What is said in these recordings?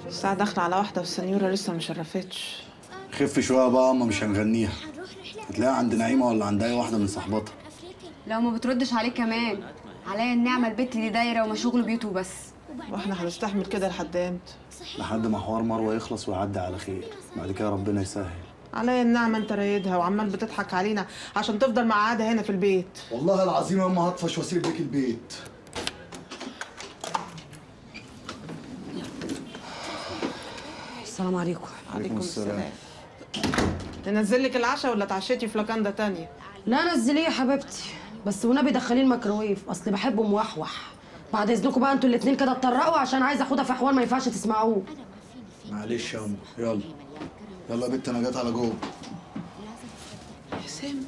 الساعة داخلة على واحدة والسنيورة لسه ما شرفتش خف شويه بقى اما مش هنغنيها هتلاقيها عند نعيمه ولا عند اي واحده من صاحباتها لو ما بتردش عليه كمان عليا النعمة البت دي دايرة ومشغول بيوت وبس واحنا هنستحمل كده لحد امتى لحد ما حوار مروه يخلص ويعدي على خير بعد كده ربنا يسهل عليا النعمة انت رايدها وعمال بتضحك علينا عشان تفضل معاده هنا في البيت والله العظيم يا اما هطفش واسيب بيك البيت السلام عليكم عليكم السلام ننزل لك العشاء ولا تعشيتي في لكندا تانية لا نزليه يا حبيبتي بس ونبي دخليه الميكروويف اصل بحبه موحوح بعد اذنكم بقى انتوا الاتنين كده اتطرقوا عشان عايزه اخدها في حوار ما ينفعش تسمعوه معلش يا ام يلا يلا يا بنت انا جت على جوه حسام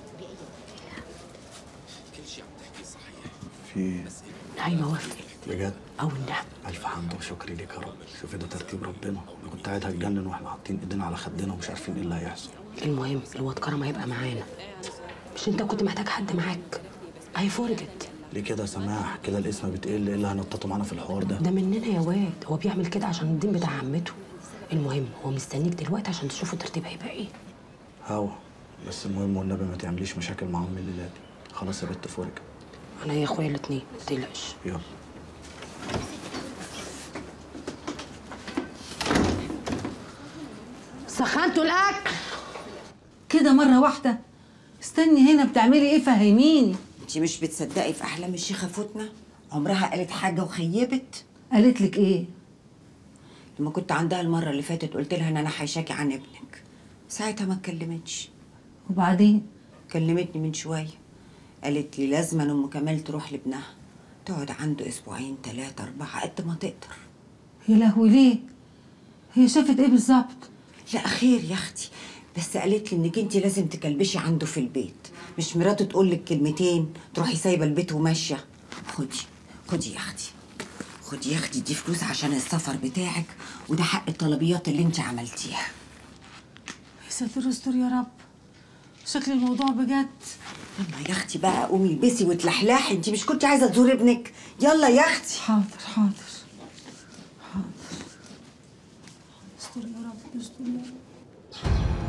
في ايه نعيمه وافقت بجد او النعم الف حمد وشكر ليك يا رب شوف ده ترتيب ربنا انا كنت قاعد هتجنن واحنا حاطين ايدينا على خدنا ومش عارفين ايه اللي هيحصل المهم الواد كرم هيبقى معانا مش انت كنت محتاج حد معاك اهي فرجت ليه كده يا سماح كده الاسم بتقل ايه اللي هنططوا معانا في الحوار ده ده مننا يا واد هو بيعمل كده عشان الدين بتاع عمته المهم هو مستنيك دلوقتي عشان تشوفوا الترتيب هيبقى ايه هوا بس المهم والنبي ما تعمليش مشاكل مع ام الليله دي خلاص يا بنت فرج انا يا اخويا الاتنين ما تقلقش يلا سخنتوا الاكل كده مرة واحدة استني هنا بتعملي ايه فهميني انت مش بتصدقي في احلام الشيخه فتنه عمرها قالت حاجه وخيبت قالت لك ايه لما كنت عندها المره اللي فاتت قلت لها ان انا هيشاكي عن ابنك ساعتها ما اتكلمتش وبعدين كلمتني من شويه قالت لي لازم ام كمال تروح لابنها تقعد عنده اسبوعين ثلاثه اربعه قد ما تقدر يا لهوي ليه هي شافت ايه بالظبط لا خير يا اختي بس قالت لي انك انت لازم تكلبشي عنده في البيت مش مراته تقول لك كلمتين تروحي سايبه البيت وماشيه خدي خدي يا اختي خدي يا اختي دي فلوس عشان السفر بتاعك وده حق الطلبيات اللي انت عملتيها يا ساتر استر يا رب شكل الموضوع بجد يلا يا اختي بقى قومي البسي وتلحلحي انت مش كنت عايزه تزوري ابنك يلا يا اختي حاضر حاضر حاضر استر يا رب استر يا رب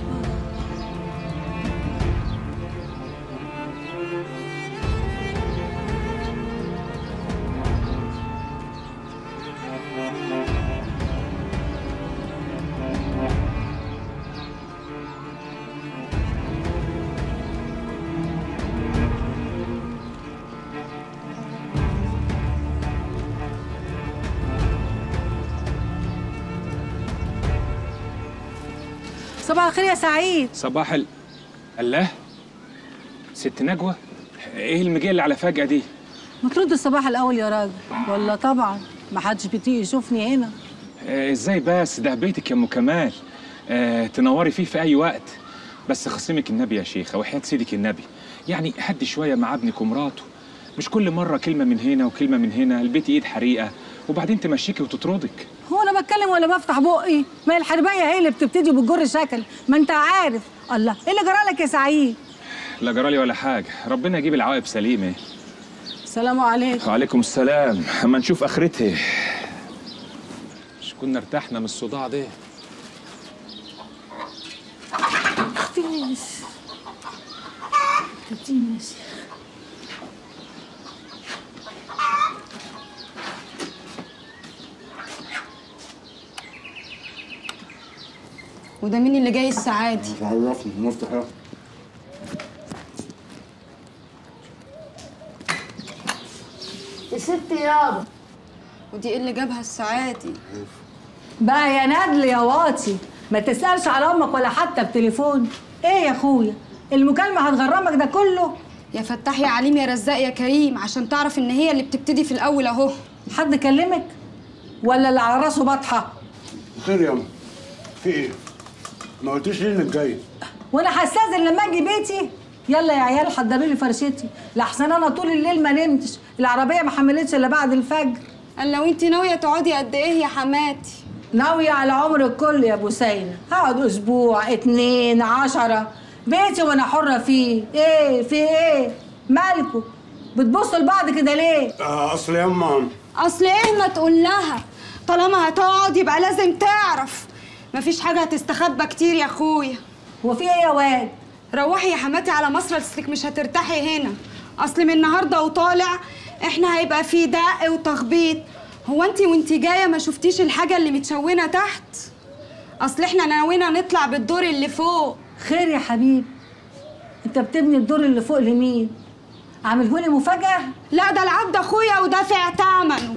صباح الخير يا سعيد صباح ال... الله ست نجوى ايه المجيه اللي على فجأة دي ما ترد الصباح الاول يا راجل ولا طبعا ما حدش بيطيق يشوفني هنا آه ازاي بس ده بيتك يا ام كمال آه تنوري فيه في اي وقت بس خصمك النبي يا شيخه وحياة سيدك النبي يعني هدي شويه مع ابنك ومراته مش كل مره كلمه من هنا وكلمه من هنا البيت ايد حريقه وبعدين تمشيكي وتطردك هو انا بتكلم ولا بفتح بقي ما هي الحربايه هي اللي بتبتدي بتجر شكل ما انت عارف الله ايه اللي جرالك يا سعيد لا جرالي ولا حاجه ربنا يجيب العواقب سليمه السلام عليكم وعليكم السلام اما نشوف اخرتها مش كنا ارتحنا من الصداع ده فيش كتير ماشي وده مين اللي جاي السعادي عرفني نفتح يلا يا ست يابا ودي ايه اللي جابها السعادي بقى يا ندل يا واطي ما تسألش على امك ولا حتى بتليفون ايه يا اخويا المكالمة هتغرمك ده كله يا فتاح يا عليم يا رزاق يا كريم عشان تعرف ان هي اللي بتبتدي في الاول اهو حد كلمك ولا اللي على راسه بطحة خير يا ام في ايه ما قلتيش ليه انك جاي وانا هستاذن لما اجي بيتي يلا يا عيال حضروا لي فرشتي لحسن انا طول الليل ما نمتش العربيه ما حملتش الا بعد الفجر قال لو انت ناويه تقعدي قد ايه يا حماتي ناوية على عمر الكل يا بوسينة هقعد اسبوع اتنين عشرة بيتي وانا حرة فيه ايه في ايه مالكوا بتبصوا لبعض كده ليه آه اصل يا اما اصل ايه ما تقول لها طالما هتقعد يبقى لازم تعرف مفيش حاجه هتستخبى كتير يا اخويا هو في ايه يا واد روحي يا حماتي على مصر اصلك مش هترتاحي هنا اصل من النهارده وطالع احنا هيبقى في دق وتخبيط هو انت وانت جايه ما شفتيش الحاجه اللي متشونه تحت اصل احنا ناويين نطلع بالدور اللي فوق خير يا حبيبي انت بتبني الدور اللي فوق لمين عاملهولي مفاجاه لا ده العبد اخويا ودافع ثمنه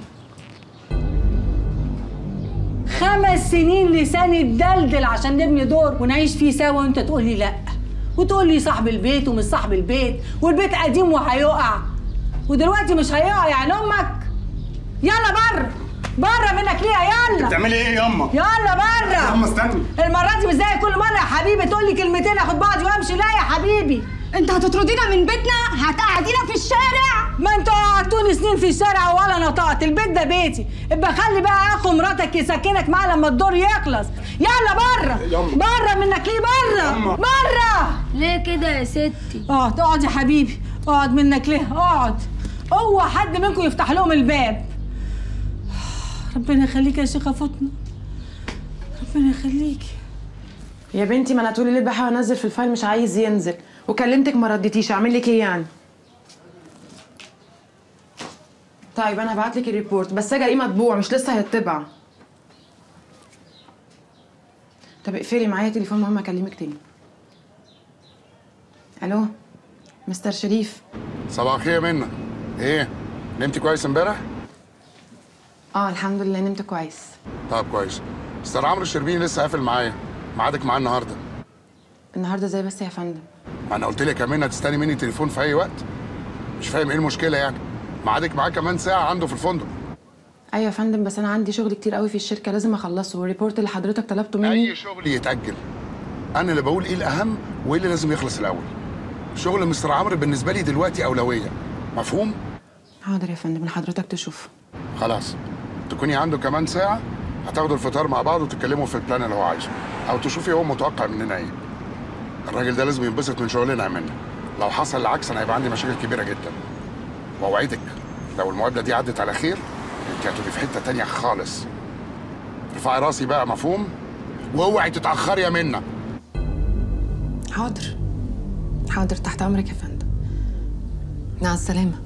خمس سنين لساني اتدلدل عشان نبني دور ونعيش فيه سوا وانت تقول لي لا وتقول لي صاحب البيت ومش صاحب البيت والبيت قديم وهيقع ودلوقتي مش هيقع يعني امك يلا بره بره منك ليه يلا بتعملي ايه ياما؟ يلا بره ياما استني المرة دي مش زي كل مرة يا حبيبي تقول لي كلمتين اخد بعضي وامشي لا يا حبيبي انت هتطردينا من بيتنا هتقعدينا في الشارع ما انتوا قعدتوني سنين في الشارع ولا نطقت البيت ده بيتي ابقى خلي بقى اخو مراتك يسكنك معاه لما الدور يخلص يلا بره ياما. بره منك ليه بره ياما. بره ليه كده يا ستي اقعد اقعد يا حبيبي اقعد منك ليه اقعد هو حد منكم يفتح لهم الباب ربنا يخليك يا شيخه فاطمه ربنا يخليك يا بنتي ما انا طول الليل بحاول انزل في الفايل مش عايز ينزل وكلمتك ما رديتيش اعمل لك ايه يعني طيب انا هبعت لك الريبورت بس اجي ايه مطبوع مش لسه هيطبع طب اقفلي معايا تليفون مهم اكلمك تاني الو مستر شريف صباح الخير يا منى ايه نمتي كويس امبارح اه الحمد لله نمت كويس طب كويس مستر عمرو الشربيني لسه قافل معايا ميعادك معاه النهارده النهارده زي بس يا فندم ما انا قلت لك يا منى تستني مني تليفون في اي وقت مش فاهم ايه المشكله يعني ميعادك معاه كمان ساعه عنده في الفندق ايوه يا فندم بس انا عندي شغل كتير قوي في الشركه لازم اخلصه والريبورت اللي حضرتك طلبته مني اي شغل يتاجل انا اللي بقول ايه الاهم وايه اللي لازم يخلص الاول شغل مستر عمرو بالنسبه لي دلوقتي اولويه مفهوم حاضر يا فندم اللي حضرتك تشوفه خلاص تكوني عنده كمان ساعه هتاخدوا الفطار مع بعض وتتكلموا في البلان اللي هو عايزه او تشوفي هو متوقع مننا ايه الراجل ده لازم ينبسط من شغلنا يا منى لو حصل العكس انا هيبقى عندي مشاكل كبيره جدا واوعدك لو المقابله دي عدت على خير انت هتبقي في حته تانية خالص ارفعي راسي بقى مفهوم واوعي تتاخري يا منى حاضر حاضر تحت امرك يا فندم مع السلامه